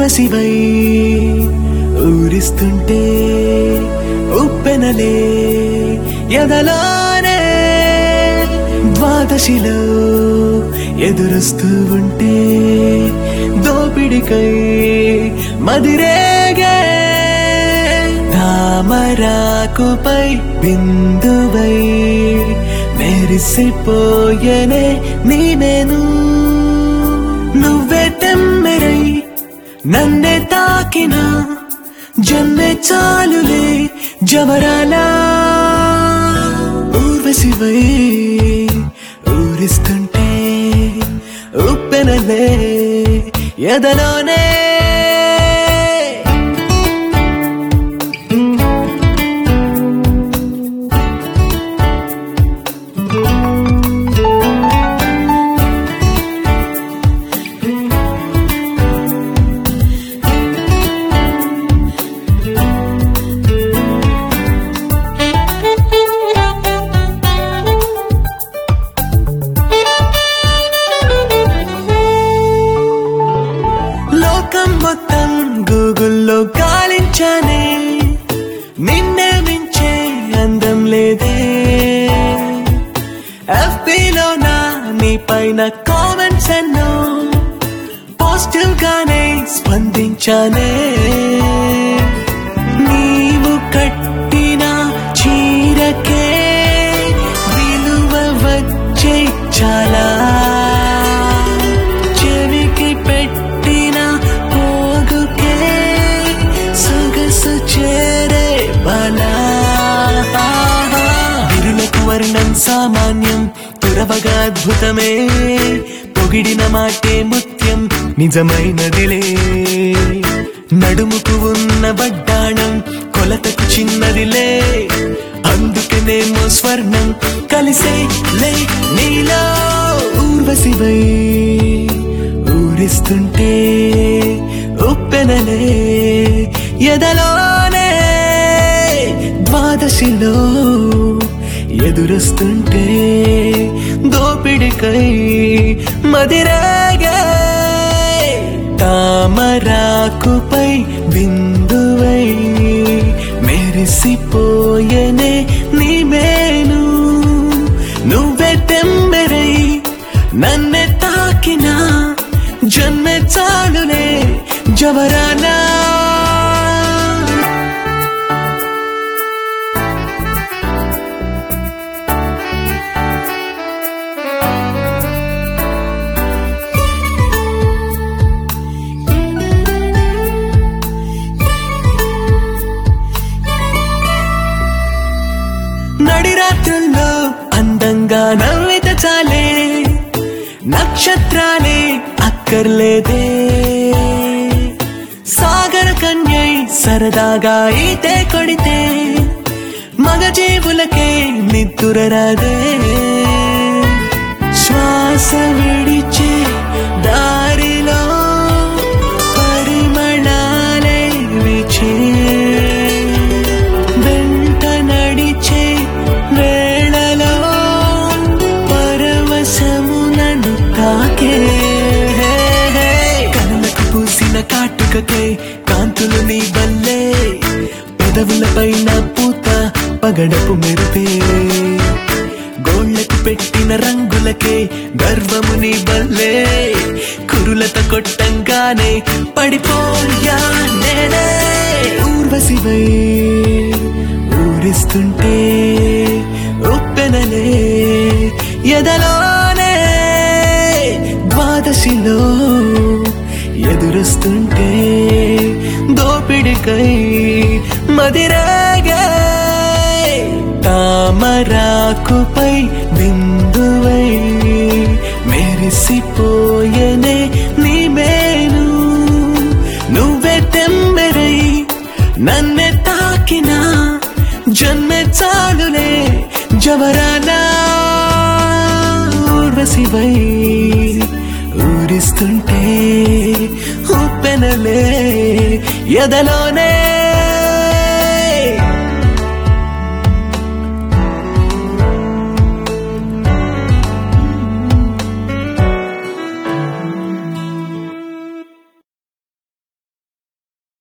ఊర్వశివై ఊరిస్తుంటే ఉప్పెనలే ఎదలానే ద్వాదశిలో ఎదురొస్తూ ఉంటే దోపిడికై మదిరేగే తామరాకుపై బిందువై మెరిసిపోయనే నీవేను నువ్వే తెమ్మెరై నన్నే తాకిన జన్మే చాలులే జవరాలా ఊర్వశివై ఊరిస్తుంటే ఉప్పెనలే ఎదలోనే లోకం మొత్తం గూగుల్లో గాలించానే నిన్నే మించే అందం లేదే ఎఫ్బీలో నా నీ పైన కామెంట్స్ ఎన్నో పాజిటివ్ గానే స్పందించానే నీవు కట్టిన చీరకే విలువ వచ్చే చాలా చెవికి పెట్టిన పోగుకే సొగసు చేరే బలా విరులకు వర్ణం సామాన్యం తురవగా అద్భుతమే పొగిడిన మాటే ముత్యం నిజమైనదిలే నడుముకు ఉన్న వడ్డాణం కొలతకు చిన్నదిలే అందుకనేమో స్వర్ణం కలిసే లే నీలో ఊర్వశివై ఊరిస్తుంటే ఉప్పెనలే ఎదలోనే ద్వాదశిలో ఎదురొస్తుంటే దోపిడికై మదిరాగా తామరాకుపై బిందువై మెరిసిపోయనే నీ మేను నువ్వే తెమ్మెరై నన్నే తాకిన జన్మె చాలులే జవరానా నడిరాత్రుల్లో అందంగా నవ్విత చాలే నక్షత్రాలే అక్కర్లేదే సాగర కన్యై సరదాగా ఈతే కొడితే మగ జీవులకే నిద్దురరాదే శ్వాస విడిచే దారిలో పరిమళాలే విచే వెంట నడిచే వేళలో పరవశములను తాకే కనులకు పూసిన కాటుకకే కాంతులు నీ వల్లే పెదవుల పైన పూత పగడపు మెరుపే గోళ్లకు పెట్టిన రంగులకే గర్వము నీ వల్లే కురులత కొట్టంగానే పడిపోయా నేనే ఊర్వశివై ఊరిస్తుంటే ఉప్పెనలే ఎదలోనే ద్వాదశిలో ఎదురొస్తుంటే దోపిడికై మదిరాగా తామరాకుపై బిందువై మెరిసిపోయనే నీ మేను నువ్వే తెమ్మెరై నన్నే తాకిన జన్మె చాలులే జవరానా ఊర్వశివై ఊరిస్తుంటే ఉప్పెనలే ఎదలోనే